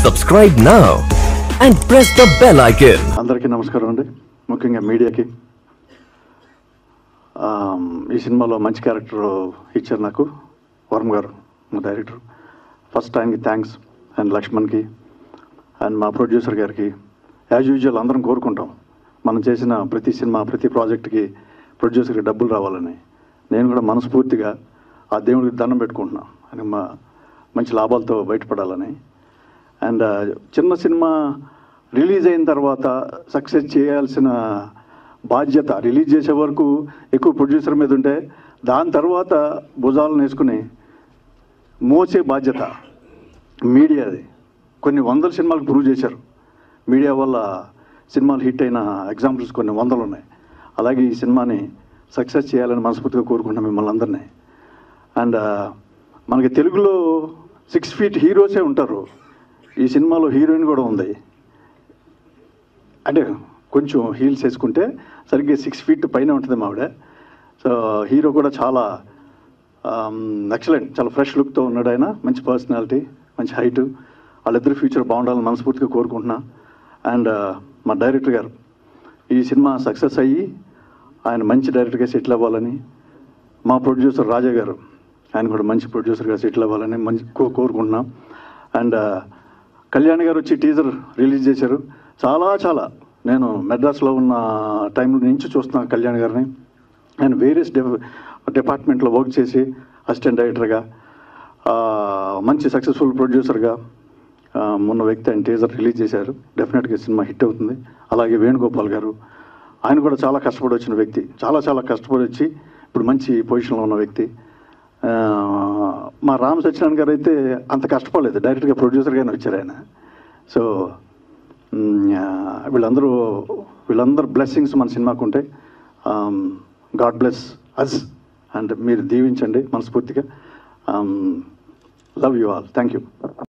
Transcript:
Subscribe now and press the bell icon. అందరికీ నమస్కారం అండి ముఖ్యంగా మీడియాకి ఆమ్, ఈ సినిమాలో మంచి క్యారెక్టర్ ఇచ్చారు నాకు వర్మ గారు మా డైరెక్టర్ ఫస్ట్ ఆయనకి థ్యాంక్స్ అండ్ లక్ష్మణ్కి అండ్ మా ప్రొడ్యూసర్ గారికి యాజ్ యూజువల్ అందరం కోరుకుంటాం మనం చేసిన ప్రతి సినిమా ప్రతి ప్రాజెక్ట్కి ప్రొడ్యూసర్కి డబ్బులు రావాలని నేను కూడా మనస్ఫూర్తిగా ఆ దేవుడికి దండం పెట్టుకుంటున్నాను అని మా మంచి లాభాలతో బయటపడాలని అండ్ చిన్న సినిమా రిలీజ్ అయిన తర్వాత సక్సెస్ చేయాల్సిన బాధ్యత రిలీజ్ చేసే వరకు ఎక్కువ ప్రొడ్యూసర్ మీద ఉంటే దాని తర్వాత భుజాలను వేసుకుని మోసే బాధ్యత మీడియాది కొన్ని వందల సినిమాలకు ప్రూవ్ చేశారు మీడియా వల్ల సినిమాలు హిట్ అయిన ఎగ్జాంపుల్స్ కొన్ని వందలు ఉన్నాయి అలాగే ఈ సినిమాని సక్సెస్ చేయాలని మనస్ఫూర్తిగా కోరుకుంటున్నాం మిమ్మల్ని అందరినీ అండ్ మనకి తెలుగులో సిక్స్ ఫీట్ హీరోసే ఉంటారు ఈ సినిమాలో హీరోయిన్ కూడా ఉంది అంటే కొంచెం హీల్స్ వేసుకుంటే సరిగ్గా సిక్స్ ఫీట్ పైన ఉంటుంది మావిడ సో హీరో కూడా చాలా ఎక్సలెంట్ చాలా ఫ్రెష్ లుక్తో ఉన్నాడు ఆయన మంచి పర్సనాలిటీ మంచి హైట్ వాళ్ళిద్దరు ఫ్యూచర్ బాగుండాలని మనస్ఫూర్తిగా కోరుకుంటున్నా అండ్ మా డైరెక్టర్ గారు ఈ సినిమా సక్సెస్ అయ్యి ఆయన మంచి డైరెక్టర్గా సెటిల్ అవ్వాలని మా ప్రొడ్యూసర్ రాజా గారు ఆయన కూడా మంచి ప్రొడ్యూసర్గా సెటిల్ అవ్వాలని మంచి కో- కోరుకుంటున్నాం అండ్ కళ్యాణ్ గారు వచ్చి టీజర్ రిలీజ్ చేశారు చాలా చాలా నేను మెడ్రాస్లో ఉన్న టైం నుంచి చూస్తున్నాను కళ్యాణ్ గారిని ఆయన వేరియస్ డిపార్ట్మెంట్లో వర్క్ చేసి అసిస్టెంట్ డైరెక్టర్గా ఆ, మంచి సక్సెస్ఫుల్ ప్రొడ్యూసర్గా ఆ, మొన్న వ్యక్తి ఆయన టీజర్ రిలీజ్ చేశారు డెఫినెట్గా సినిమా హిట్ అవుతుంది అలాగే వేణుగోపాల్ గారు ఆయన కూడా చాలా కష్టపడి వచ్చిన వ్యక్తి చాలా చాలా కష్టపడి వచ్చి ఇప్పుడు మంచి పొజిషన్లో ఉన్న వ్యక్తి ఆ, మా రామ్ సత్యనారాయణ గారు అయితే అంత కష్టపడలేదు డైరెక్ట్గా ప్రొడ్యూసర్గానే వచ్చారు ఆయన సో మ్, ఆ, వీళ్ళందరూ వీళ్ళందరూ బ్లెస్సింగ్స్ మన సినిమాకు ఉంటాయి గాడ్ బ్లెస్ అస్ అండ్ మీరు దీవించండి మనస్ఫూర్తిగా love you all thank you